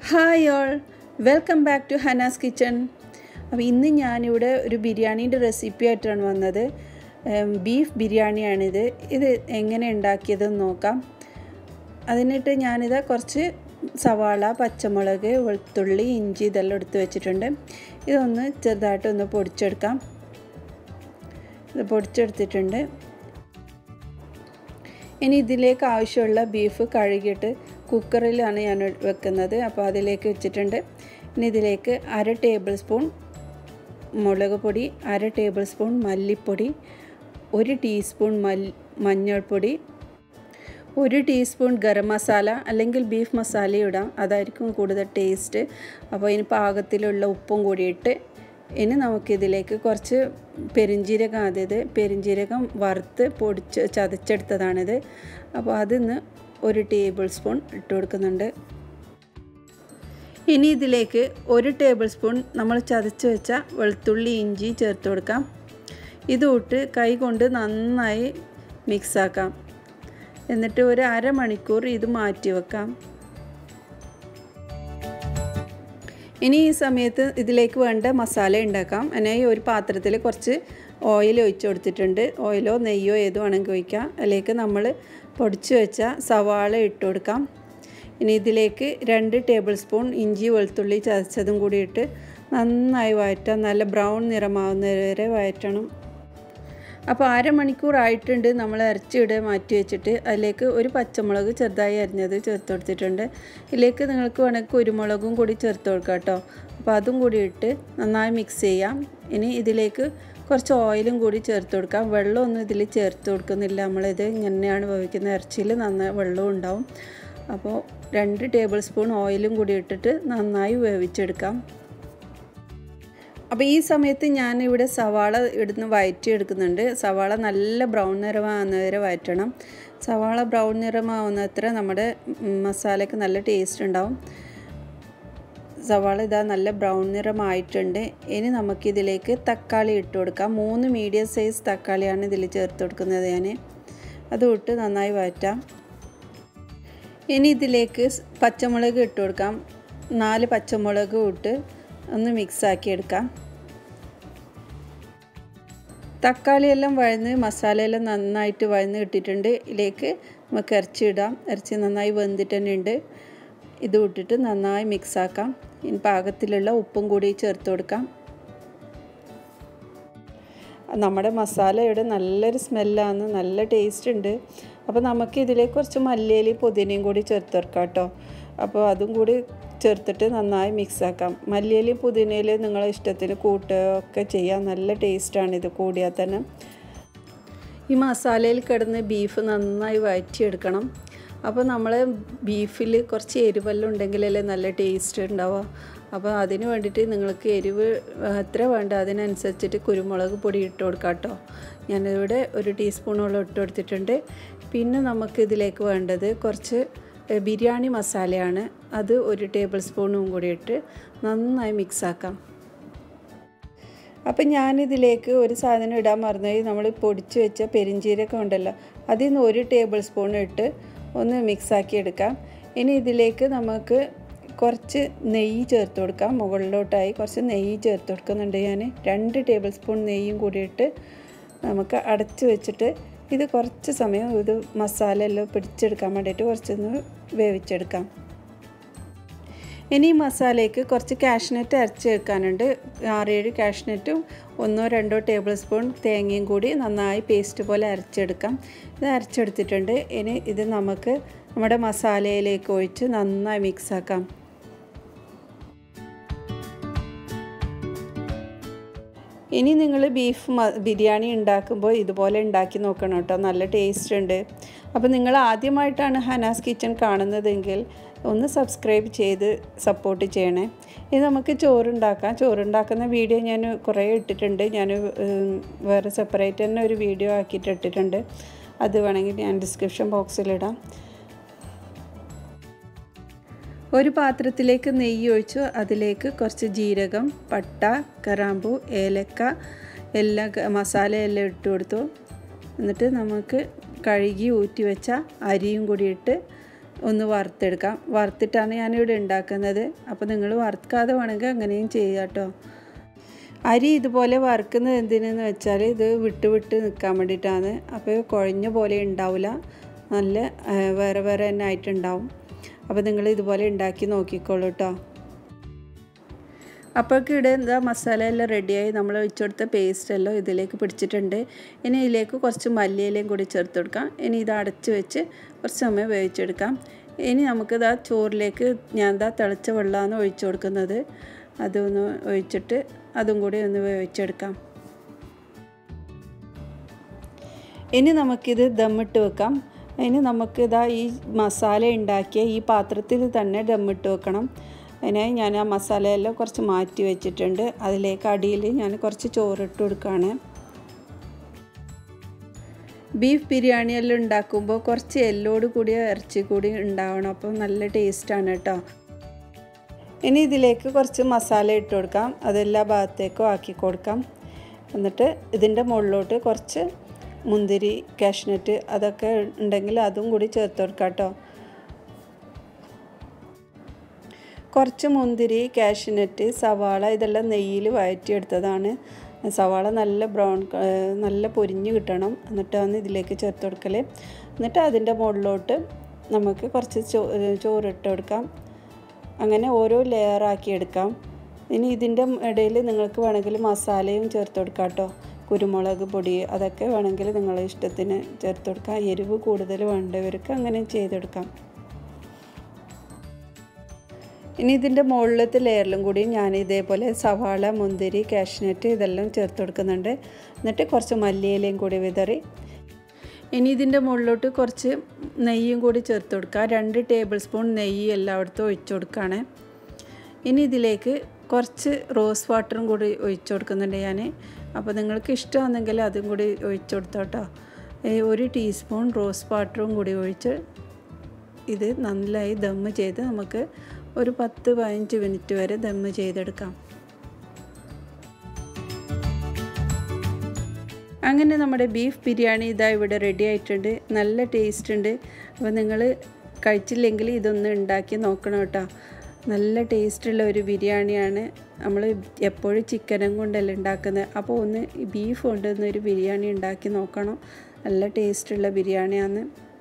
hi all welcome back to Hana's kitchen അപ്പോൾ ഇന്ന് ഞാനിവിടെ ഒരു ബിരിയാണീൻ്റെ റെസിപ്പി ആയിട്ടാണ് വന്നത് ബീഫ് ബിരിയാണിയാണിത് ഇത് എങ്ങനെ ഉണ്ടാക്കിയതെന്ന് നോക്കാം അതിനിട്ട് ഞാനിത് കുറച്ച് സവാള പച്ചമുളക് വെളുത്തുള്ളി ഇഞ്ചി ഇതെല്ലാം എടുത്ത് വെച്ചിട്ടുണ്ട് ഇതൊന്ന് ചെറുതായിട്ടൊന്ന് പൊടിച്ചെടുക്കാം ഇത് പൊടിച്ചെടുത്തിട്ടുണ്ട് ഇനി ഇതിലേക്ക് ആവശ്യമുള്ള ബീഫ് കഴുകിയിട്ട് കുക്കറിലാണ് ഞാൻ വെക്കുന്നത് അപ്പോൾ അതിലേക്ക് വെച്ചിട്ടുണ്ട് ഇനി ഇതിലേക്ക് അര ടേബിൾ സ്പൂൺ മുളക് പൊടി അര ടേബിൾ സ്പൂൺ മല്ലിപ്പൊടി ഒരു ടീസ്പൂൺ മല് മഞ്ഞൾപ്പൊടി ഒരു ടീസ്പൂൺ ഗരം മസാല അല്ലെങ്കിൽ ബീഫ് മസാല ഇടാം അതായിരിക്കും കൂടുതൽ ടേസ്റ്റ് അപ്പോൾ ഇനി പാകത്തിലുള്ള ഉപ്പും കൂടി ഇട്ട് ഇനി നമുക്കിതിലേക്ക് കുറച്ച് പെരിഞ്ജീരകം ആദ്യത് പെരിഞ്ജീരകം വറുത്ത് പൊടിച്ച് ചതച്ചെടുത്തതാണിത് അപ്പോൾ അതിന്ന് ഒരു ടേബിൾ സ്പൂൺ ഇട്ട് കൊടുക്കുന്നുണ്ട് ഇനി ഇതിലേക്ക് ഒരു ടേബിൾ സ്പൂൺ നമ്മൾ ചതച്ച് വെച്ച വെളുത്തുള്ളി ഇഞ്ചി ചേർത്ത് കൊടുക്കാം ഇതുമിട്ട് കൈ കൊണ്ട് നന്നായി മിക്സാക്കാം എന്നിട്ട് ഒരു അരമണിക്കൂർ ഇത് മാറ്റി വെക്കാം ഇനി ഈ സമയത്ത് ഇതിലേക്ക് വേണ്ട മസാല ഉണ്ടാക്കാം അതിനായി ഒരു പാത്രത്തിൽ കുറച്ച് ഓയിൽ ഒഴിച്ച് കൊടുത്തിട്ടുണ്ട് ഓയിലോ നെയ്യോ ഏത് വേണമെങ്കിൽ ഒഴിക്കാം അതിലേക്ക് നമ്മൾ പൊടിച്ച് വെച്ച സവാള ഇട്ട് കൊടുക്കാം ഇനി ഇതിലേക്ക് രണ്ട് ടേബിൾ സ്പൂൺ ഇഞ്ചി വെളുത്തുള്ളി ചതച്ചതും കൂടി ഇട്ട് നന്നായി വഴറ്റാം നല്ല ബ്രൗൺ നിറമാവുന്നത് വരെ വഴറ്റണം അപ്പോൾ അരമണിക്കൂർ ആയിട്ടുണ്ട് നമ്മൾ ഇറച്ചിയുടെ മാറ്റി വെച്ചിട്ട് അതിലേക്ക് ഒരു പച്ചമുളക് ചെറുതായി അരിഞ്ഞത് ചേർത്ത് കൊടുത്തിട്ടുണ്ട് ഇതിലേക്ക് നിങ്ങൾക്ക് വേണമെങ്കിൽ കുരുമുളകും കൂടി ചേർത്ത് കൊടുക്കാം കേട്ടോ അപ്പോൾ അതും കൂടി ഇട്ട് നന്നായി മിക്സ് ചെയ്യാം ഇനി ഇതിലേക്ക് കുറച്ച് ഓയിലും കൂടി ചേർത്ത് കൊടുക്കാം വെള്ളമൊന്നും ഇതിൽ ചേർത്ത് കൊടുക്കുന്നില്ല നമ്മളിത് ഇങ്ങനെയാണ് വേവിക്കുന്ന ഇറച്ചിയിൽ നന്നായി വെള്ളവും ഉണ്ടാവും അപ്പോൾ രണ്ട് ടേബിൾ സ്പൂൺ ഓയിലും കൂടി ഇട്ടിട്ട് നന്നായി വേവിച്ചെടുക്കാം അപ്പോൾ ഈ സമയത്ത് ഞാനിവിടെ സവാള ഇടുന്ന് വയറ്റി എടുക്കുന്നുണ്ട് സവാള നല്ല ബ്രൗൺ നിറമാകുന്ന വരെ വയറ്റണം സവാള ബ്രൗൺ നിറമാവുന്നത്ര നമ്മുടെ മസാലയ്ക്ക് നല്ല ടേസ്റ്റ് ഉണ്ടാവും സവാള ഇതാ നല്ല ബ്രൗൺ നിറമായിട്ടുണ്ട് ഇനി നമുക്കിതിലേക്ക് തക്കാളി ഇട്ട് കൊടുക്കാം മൂന്ന് മീഡിയം സൈസ് തക്കാളിയാണ് ഇതിൽ ചേർത്ത് കൊടുക്കുന്നത് ഞാൻ അതും ഇട്ട് നന്നായി വഴറ്റാം ഇനി ഇതിലേക്ക് പച്ചമുളക് ഇട്ട് കൊടുക്കാം നാല് പച്ചമുളക് ഇട്ട് ഒന്ന് മിക്സാക്കി എടുക്കാം തക്കാളിയെല്ലാം വഴന്ന് മസാലയെല്ലാം നന്നായിട്ട് വഴന്ന് കിട്ടിയിട്ടുണ്ട് ഇതിലേക്ക് നമുക്ക് ഇറച്ചി ഇടാം ഇറച്ചി നന്നായി വെന്തിട്ട് തന്നെ ഉണ്ട് ഇത് ഇട്ടിട്ട് നന്നായി മിക്സാക്കാം ഇനി പാകത്തിലുള്ള ഉപ്പും കൂടി ചേർത്ത് കൊടുക്കാം നമ്മുടെ മസാലയുടെ നല്ലൊരു സ്മെല്ലാണ് നല്ല ടേസ്റ്റ് ഉണ്ട് അപ്പോൾ നമുക്ക് ഇതിലേക്ക് കുറച്ച് മല്ലിയില പുതിനയും കൂടി ചേർത്ത് കൊടുക്കാം കേട്ടോ അപ്പോൾ അതും കൂടി ചേർത്തിട്ട് നന്നായി മിക്സാക്കാം മല്ലിയില പുതിനയിൽ നിങ്ങളെ ഇഷ്ടത്തിന് കൂട്ടുകയൊക്കെ ചെയ്യാം നല്ല ടേസ്റ്റാണ് ഇത് കൂടിയാൽ തന്നെ ഈ മസാലയിൽ കിടന്ന് ബീഫ് നന്നായി വഴറ്റിയെടുക്കണം അപ്പോൾ നമ്മൾ ബീഫിൽ കുറച്ച് എരിവെല്ലാം ഉണ്ടെങ്കിലല്ലേ നല്ല ടേസ്റ്റ് ഉണ്ടാവുക അപ്പോൾ അതിന് വേണ്ടിയിട്ട് നിങ്ങൾക്ക് എരിവ് എത്ര വേണ്ട അതിനനുസരിച്ചിട്ട് കുരുമുളക് പൊടി ഇട്ട് കൊടുക്കാം കേട്ടോ ഞാനിവിടെ ഒരു ടീസ്പൂണോളം ഇട്ട് കൊടുത്തിട്ടുണ്ട് പിന്നെ നമുക്ക് ഇതിലേക്ക് വേണ്ടത് കുറച്ച് ബിരിയാണി മസാലയാണ് അത് ഒരു ടേബിൾ സ്പൂണും കൂടി ഇട്ട് നന്നായി മിക്സാക്കാം അപ്പം ഞാനിതിലേക്ക് ഒരു സാധനം ഇടാൻ മറന്നുപോയി നമ്മൾ പൊടിച്ച് വെച്ച പെരിഞ്ചീരകം ഉണ്ടല്ലോ അതിൽ നിന്ന് ഒരു ടേബിൾ സ്പൂൺ ഇട്ട് ഒന്ന് മിക്സാക്കി എടുക്കാം ഇനി ഇതിലേക്ക് നമുക്ക് കുറച്ച് നെയ്യ് ചേർത്ത് കൊടുക്കാം മുകളിലോട്ടായി കുറച്ച് നെയ്യ് ചേർത്ത് കൊടുക്കുന്നുണ്ട് ഞാൻ രണ്ട് ടേബിൾ സ്പൂൺ നെയ്യും കൂടി ഇട്ട് നമുക്ക് അടച്ച് വെച്ചിട്ട് ഇത് കുറച്ച് സമയം ഇത് മസാല എല്ലാം പിടിച്ചെടുക്കാൻ വേണ്ടിയിട്ട് കുറച്ചൊന്ന് വേവിച്ചെടുക്കാം ഇനി മസാലയ്ക്ക് കുറച്ച് കാഷ്നറ്റ് അരച്ച് വെക്കാനുണ്ട് ആറേഴ് കാഷ്നറ്റും ഒന്നോ രണ്ടോ ടേബിൾ സ്പൂൺ തേങ്ങയും കൂടി നന്നായി പേസ്റ്റ് പോലെ അരച്ചെടുക്കാം ഇത് അരച്ചെടുത്തിട്ടുണ്ട് ഇനി ഇത് നമുക്ക് നമ്മുടെ മസാലയിലേക്ക് ഒഴിച്ച് നന്നായി മിക്സാക്കാം ഇനി നിങ്ങൾ ബീഫ് ബിരിയാണി ഉണ്ടാക്കുമ്പോൾ ഇതുപോലെ ഉണ്ടാക്കി നോക്കണം കേട്ടോ നല്ല ടേസ്റ്റ് ഉണ്ട് അപ്പോൾ നിങ്ങൾ ആദ്യമായിട്ടാണ് ഹനാസ് കിച്ചൺ കാണുന്നതെങ്കിൽ ഒന്ന് സബ്സ്ക്രൈബ് ചെയ്ത് സപ്പോർട്ട് ചെയ്യണേ ഇത് നമുക്ക് ചോറുണ്ടാക്കാം ചോറുണ്ടാക്കുന്ന വീഡിയോ ഞാൻ കുറേ ഇട്ടിട്ടുണ്ട് ഞാൻ വേറെ സെപ്പറേറ്റ് തന്നെ ഒരു വീഡിയോ ആക്കിയിട്ട് ഇട്ടിട്ടുണ്ട് അത് വേണമെങ്കിൽ ഞാൻ ഡിസ്ക്രിപ്ഷൻ ബോക്സിലിടാം ഒരു പാത്രത്തിലേക്ക് നെയ്യ് ഒഴിച്ചു അതിലേക്ക് കുറച്ച് ജീരകം പട്ട കറാമ്പു ഏലക്ക എല്ലാം മസാല എല്ലാം ഇട്ട് കൊടുത്തു എന്നിട്ട് നമുക്ക് കഴുകി ഊറ്റി വെച്ച അരിയും കൂടി ഇട്ട് ഒന്ന് വറുത്തെടുക്കാം വറുത്തിട്ടാണ് ഞാനിവിടെ ഉണ്ടാക്കുന്നത് അപ്പോൾ നിങ്ങൾ വറുക്കാതെ വേണമെങ്കിൽ അങ്ങനെയും ചെയ്യാം കേട്ടോ അരി ഇതുപോലെ വറുക്കുന്നത് എന്തിനെന്ന് വെച്ചാൽ ഇത് വിട്ട് വിട്ട് നിൽക്കാൻ വേണ്ടിയിട്ടാണ് അപ്പോൾ കുഴഞ്ഞ പോലെ ഉണ്ടാവില്ല നല്ല വേറെ വേറെ തന്നെ ആയിട്ടുണ്ടാവും അപ്പോൾ നിങ്ങൾ ഇതുപോലെ ഉണ്ടാക്കി നോക്കിക്കോളൂ കേട്ടോ അപ്പോഴേക്ക് ഇവിടെ എന്താ മസാല എല്ലാം റെഡിയായി നമ്മൾ ഒഴിച്ചെടുത്ത പേസ്റ്റ് എല്ലാം ഇതിലേക്ക് പിടിച്ചിട്ടുണ്ട് ഇനി ഇതിലേക്ക് കുറച്ച് മല്ലിയിലയും കൂടി ചേർത്ത് കൊടുക്കാം ഇനി ഇത് അടച്ച് വെച്ച് കുറച്ച് സമയം വേവിച്ചെടുക്കാം ഇനി നമുക്കിതാ ചോറിലേക്ക് ഞാൻ എന്താ തിളച്ച വെള്ളമാണ് ഒഴിച്ചു കൊടുക്കുന്നത് അതൊന്ന് ഒഴിച്ചിട്ട് അതും കൂടി ഒന്ന് വേവിച്ചെടുക്കാം ഇനി നമുക്കിത് ദമ്മിട്ട് വെക്കാം ഇനി നമുക്കിതാ ഈ മസാല ഉണ്ടാക്കിയ ഈ പാത്രത്തിൽ തന്നെ ദമ്മിട്ട് വെക്കണം അതിനായി ഞാൻ ആ മസാലയെല്ലാം കുറച്ച് മാറ്റി വെച്ചിട്ടുണ്ട് അതിലേക്ക് അടിയിൽ ഞാൻ കുറച്ച് ചോറിട്ട് കൊടുക്കുകയാണ് ബീഫ് ബിരിയാണി എല്ലാം ഉണ്ടാക്കുമ്പോൾ കുറച്ച് എല്ലോട് കൂടിയ ഇറച്ചി കൂടി ഉണ്ടാവണം അപ്പോൾ നല്ല ടേസ്റ്റാണ് കേട്ടോ ഇനി ഇതിലേക്ക് കുറച്ച് മസാല ഇട്ട് കൊടുക്കാം അതെല്ലാ ഭാഗത്തേക്കും ആക്കി കൊടുക്കാം എന്നിട്ട് ഇതിൻ്റെ മുകളിലോട്ട് കുറച്ച് മുന്തിരി കാഷ്നട്ട് അതൊക്കെ ഉണ്ടെങ്കിൽ അതും കൂടി ചേർത്ത് കൊടുക്കാം കേട്ടോ കുറച്ച് മുന്തിരി കാഷ്നട്ട് സവാള ഇതെല്ലാം നെയ്യിൽ വഴറ്റിയെടുത്തതാണ് സവാള നല്ല ബ്രൗൺ നല്ല പൊരിഞ്ഞ് കിട്ടണം എന്നിട്ടാണ് ഇതിലേക്ക് ചേർത്ത് കൊടുക്കൽ എന്നിട്ട് അതിൻ്റെ മുകളിലോട്ട് നമുക്ക് കുറച്ച് ചോ ചോറിട്ട് കൊടുക്കാം അങ്ങനെ ഓരോ ലെയറാക്കി എടുക്കാം ഇനി ഇതിൻ്റെ ഇടയിൽ നിങ്ങൾക്ക് വേണമെങ്കിൽ മസാലയും ചേർത്ത് കൊടുക്കാം കേട്ടോ കുരുമുളക് പൊടി അതൊക്കെ വേണമെങ്കിൽ നിങ്ങളെ ഇഷ്ടത്തിന് ചേർത്ത് കൊടുക്കാം എരിവ് കൂടുതൽ വേണ്ടവർക്ക് അങ്ങനെ ചെയ്തെടുക്കാം ഇനി ഇതിൻ്റെ മുകളിലത്തെ ലെയറിലും കൂടി ഞാൻ ഇതേപോലെ സവാള മുന്തിരി കാഷ്നട്ട് ഇതെല്ലാം ചേർത്ത് കൊടുക്കുന്നുണ്ട് എന്നിട്ട് കുറച്ച് മല്ലിയിലയും കൂടി വിതറി ഇനി ഇതിൻ്റെ മുകളിലോട്ട് കുറച്ച് നെയ്യും കൂടി ചേർത്ത് കൊടുക്കുക രണ്ട് ടേബിൾ സ്പൂൺ നെയ്യ് എല്ലായിടത്തും ഒഴിച്ചു കൊടുക്കുകയാണ് ഇനി ഇതിലേക്ക് കുറച്ച് റോസ് വാട്ടറും കൂടി ഒഴിച്ചു കൊടുക്കുന്നുണ്ട് ഞാൻ അപ്പോൾ നിങ്ങൾക്ക് ഇഷ്ടമാണെങ്കിൽ അതും കൂടി ഒഴിച്ചു കൊടുത്തോട്ടോ ഒരു ടീസ്പൂൺ റോസ് വാട്ടറും കൂടി ഒഴിച്ച് ഇത് നന്നായി ദമ്മ് ചെയ്ത് നമുക്ക് ഒരു പത്ത് പതിനഞ്ച് മിനിറ്റ് വരെ ദമ്മ് ചെയ്തെടുക്കാം അങ്ങനെ നമ്മുടെ ബീഫ് ബിരിയാണി ഇതാ ഇവിടെ റെഡി ആയിട്ടുണ്ട് നല്ല ടേസ്റ്റ് ഉണ്ട് അപ്പോൾ നിങ്ങൾ കഴിച്ചില്ലെങ്കിൽ ഇതൊന്ന് ഉണ്ടാക്കി നോക്കണം കേട്ടോ നല്ല ടേസ്റ്റുള്ള ഒരു ബിരിയാണിയാണ് നമ്മൾ എപ്പോഴും ചിക്കനും കൊണ്ടല്ല ഉണ്ടാക്കുന്നത് അപ്പോൾ ഒന്ന് ബീഫ് കൊണ്ടൊന്ന് ഒരു ബിരിയാണി ഉണ്ടാക്കി നോക്കണം നല്ല ടേസ്റ്റുള്ള ബിരിയാണിയാണ്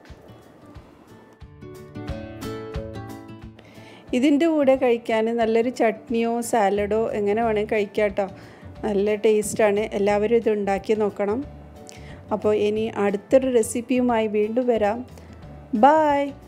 ഇതിൻ്റെ കൂടെ കഴിക്കാൻ നല്ലൊരു ചട്നിയോ സാലഡോ എങ്ങനെ വേണമെങ്കിൽ കഴിക്കാം കേട്ടോ നല്ല ടേസ്റ്റാണ് എല്ലാവരും ഇത് ഉണ്ടാക്കി നോക്കണം അപ്പോൾ ഇനി അടുത്തൊരു റെസിപ്പിയുമായി വീണ്ടും വരാം ബായ്